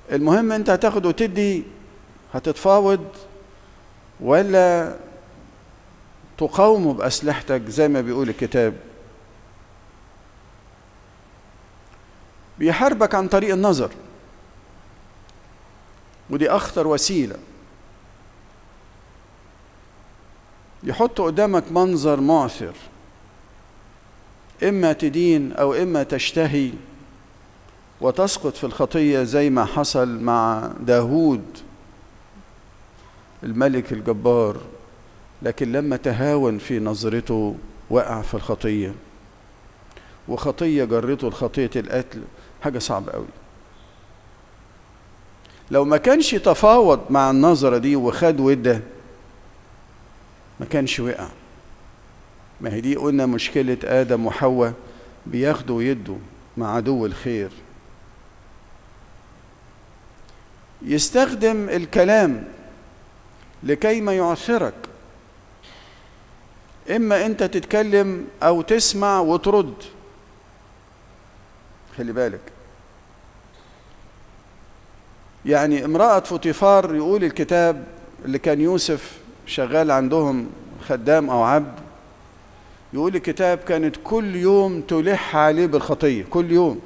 المهم انت هتاخد وتدي هتتفاوض ولا تقاومه بأسلحتك زي ما بيقول الكتاب بيحاربك عن طريق النظر ودي أخطر وسيلة يحط قدامك منظر معثر إما تدين أو إما تشتهي وتسقط في الخطية زي ما حصل مع داود الملك الجبار لكن لما تهاون في نظرته وقع في الخطية وخطية جرته لخطية القتل حاجة صعبة قوي لو ما كانش تفاوض مع النظرة دي وخد وده ما كانش وقع ما هي دي قلنا مشكلة آدم وحواء بياخدوا ويدوا مع عدو الخير يستخدم الكلام لكي ما يعثرك إما أنت تتكلم أو تسمع وترد خلي بالك يعني امرأة فوتيفار يقول الكتاب اللي كان يوسف شغال عندهم خدام أو عبد يقول الكتاب كانت كل يوم تلح عليه بالخطية كل يوم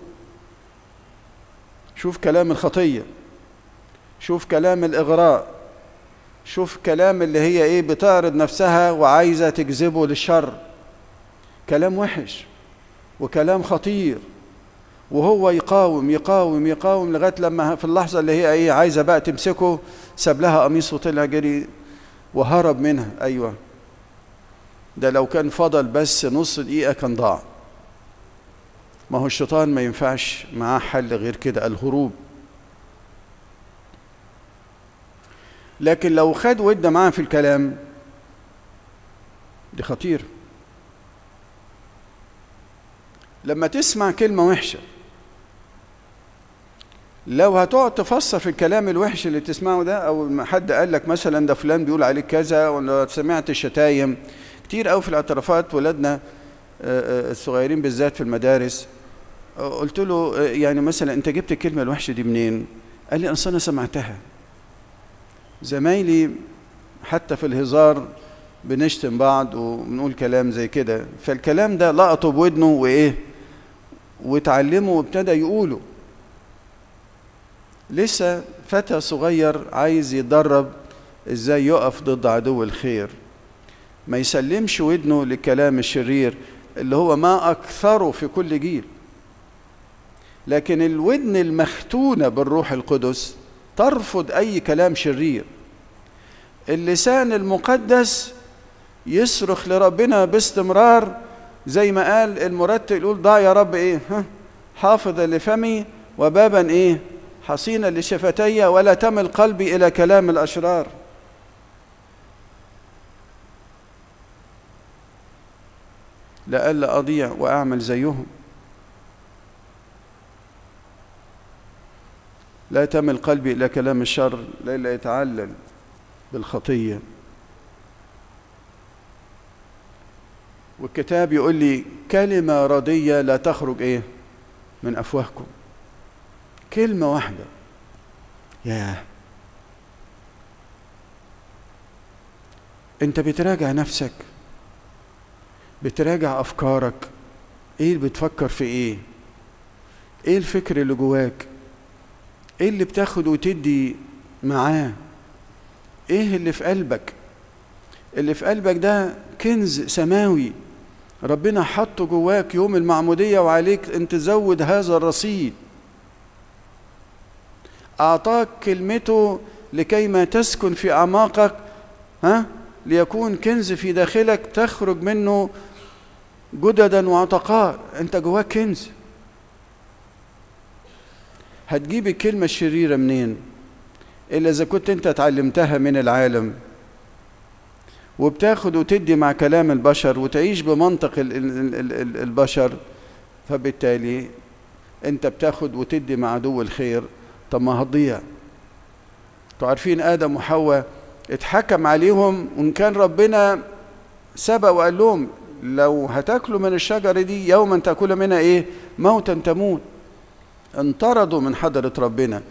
شوف كلام الخطية شوف كلام الإغراء شوف كلام اللي هي إيه بتعرض نفسها وعايزة تجذبه للشر كلام وحش وكلام خطير وهو يقاوم يقاوم يقاوم لغايه لما في اللحظه اللي هي ايه عايزه بقى تمسكه ساب لها قميص وطلع جري وهرب منها ايوه ده لو كان فضل بس نص دقيقه كان ضاع ما هو الشيطان ما ينفعش معاه حل غير كده الهروب لكن لو خد ود معاه في الكلام دي خطير لما تسمع كلمة وحشة لو هتقعد تفسر في الكلام الوحش اللي تسمعه ده او حد قال لك مثلا ده فلان بيقول عليك كذا ولا سمعت الشتايم كتير قوي في الاعترافات ولادنا الصغيرين بالذات في المدارس قلت له يعني مثلا انت جبت الكلمه الوحشه دي منين قال لي اصل انا سمعتها زمايلي حتى في الهزار بنشتم بعض وبنقول كلام زي كده فالكلام ده لقطه بودنه وايه وتعلمه وابتدى يقوله لسه فتى صغير عايز يتدرب ازاي يقف ضد عدو الخير ما يسلمش ودنه للكلام الشرير اللي هو ما اكثره في كل جيل لكن الودن المختونه بالروح القدس ترفض اي كلام شرير اللسان المقدس يصرخ لربنا باستمرار زي ما قال المرتل يقول ضع يا رب ايه ها حافظ لفمي وبابا ايه حصينا لشفتي ولا تمل قلبي الى كلام الاشرار لئلا اضيع واعمل زيهم لا تمل قلبي الى كلام الشر لئلا يتعلل بالخطيه والكتاب يقول لي كلمه رديه لا تخرج ايه من افواهكم كلمة واحدة ياه انت بتراجع نفسك بتراجع افكارك ايه اللي بتفكر في ايه ايه الفكر اللي جواك ايه اللي بتاخد وتدي معاه ايه اللي في قلبك اللي في قلبك ده كنز سماوي ربنا حطه جواك يوم المعمودية وعليك ان تزود هذا الرصيد أعطاك كلمته لكي ما تسكن في أعماقك ها ليكون كنز في داخلك تخرج منه جددا وعتقاء أنت جواك كنز هتجيب الكلمة الشريرة منين إلا إذا كنت أنت اتعلمتها من العالم وبتاخد وتدي مع كلام البشر وتعيش بمنطق البشر فبالتالي أنت بتاخد وتدي مع عدو الخير طب ما هتضيع انتوا عارفين ادم وحواء اتحكم عليهم وان كان ربنا سبق وقال لهم لو هتاكلوا من الشجره دي يوما تاكلوا منها ايه موتا تموت انطردوا من حضره ربنا